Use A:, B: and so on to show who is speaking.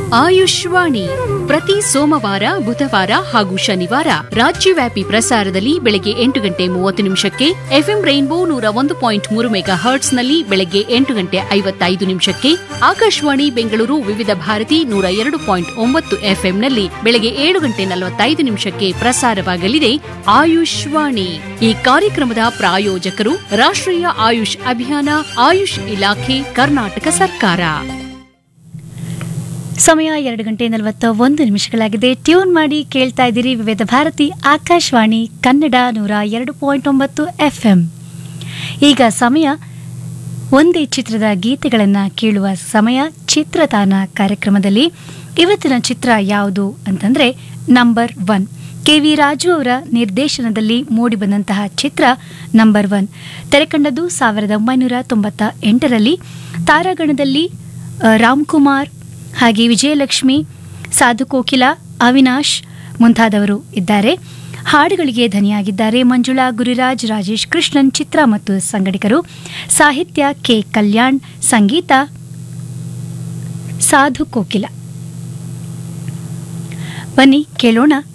A: ಆಯುಷ್ವಾಣಿ ಪ್ರತಿ ಸೋಮವಾರ ಬುಧವಾರ ಹಾಗೂ ಶನಿವಾರ ರಾಜ್ಯವ್ಯಾಪಿ ಪ್ರಸಾರದಲ್ಲಿ ಬೆಳಗ್ಗೆ ಎಂಟು ಗಂಟೆ ಮೂವತ್ತು ನಿಮಿಷಕ್ಕೆ ಎಫ್ಎಂ ರೈನ್ಬೋ ನೂರ ಒಂದು ಪಾಯಿಂಟ್ ಮೂರು ಮೆಗಾ ಹರ್ಟ್ಸ್ನಲ್ಲಿ ಬೆಳಗ್ಗೆ ಎಂಟು ಗಂಟೆ ಐವತ್ತೈದು ನಿಮಿಷಕ್ಕೆ ಆಕಾಶವಾಣಿ ಬೆಂಗಳೂರು ವಿವಿಧ ಭಾರತಿ ನೂರ ಎರಡು ಪಾಯಿಂಟ್ ಒಂಬತ್ತು ಎಫ್ಎಂನಲ್ಲಿ ಬೆಳಗ್ಗೆ ಏಳು ಗಂಟೆ ನಲವತ್ತೈದು ನಿಮಿಷಕ್ಕೆ ಪ್ರಸಾರವಾಗಲಿದೆ ಆಯುಷ್ವಾಣಿ ಈ ಕಾರ್ಯಕ್ರಮದ ಪ್ರಾಯೋಜಕರು ರಾಷ್ಟ್ರೀಯ ಆಯುಷ್ ಅಭಿಯಾನ ಆಯುಷ್ ಇಲಾಖೆ ಕರ್ನಾಟಕ ಸರ್ಕಾರ
B: ಸಮಯ ಎರಡು ಗಂಟೆ ನಲವತ್ತ ಒಂದು ನಿಮಿಷಗಳಾಗಿದೆ ಟ್ಯೂನ್ ಮಾಡಿ ಕೇಳ್ತಾ ಇದ್ದೀರಿ ವಿವಿಧ ಭಾರತಿ ಆಕಾಶವಾಣಿ ಕನ್ನಡ ನೂರ ಎರಡು ಪಾಯಿಂಟ್ ಒಂಬತ್ತು ಎಫ್ ಎಂ ಈಗ ಸಮಯ ಒಂದೇ ಚಿತ್ರದ ಗೀತೆಗಳನ್ನು ಕೇಳುವ ಸಮಯ ಚಿತ್ರತಾನ ಕಾರ್ಯಕ್ರಮದಲ್ಲಿ ಇವತ್ತಿನ ಚಿತ್ರ ಯಾವುದು ಅಂತಂದ್ರೆ number one K V Raju ಅವರ ನಿರ್ದೇಶನದಲ್ಲಿ ಮೂಡಿಬಂದಂತಹ ಚಿತ್ರ ನಂಬರ್ ಒನ್ ತೆರೆಕಂಡದ್ದು ಸಾವಿರದ ಒಂಬೈನೂರ ತೊಂಬತ್ತ ಎಂಟರಲ್ಲಿ ತಾರಾಗಣದಲ್ಲಿ ಆ, ರಾಮ್ಕುಮಾರ್ ಹಾಗೆ ವಿಜಯಲಕ್ಷ್ಮಿ ಸಾಧು ಕೋಕಿಲ ಅವಿನಾಶ್ ಮುಂತಾದವರು ಇದ್ದಾರೆ ಹಾಡುಗಳಿಗೆ ಧನಿಯಾಗಿದ್ದಾರೆ ಮಂಜುಳಾ ಗುರುರಾಜ್ ರಾಜೇಶ್ ಕೃಷ್ಣನ್ ಚಿತ್ರ ಮತ್ತು ಸಂಗಡಿಗರು ಸಾಹಿತ್ಯ ಕೆ ಕಲ್ಯಾಣ್ ಸಂಗೀತ ಸಾಧು ಕೋಕಿಲ ಬನ್ನಿ ಕೇಳೋಣ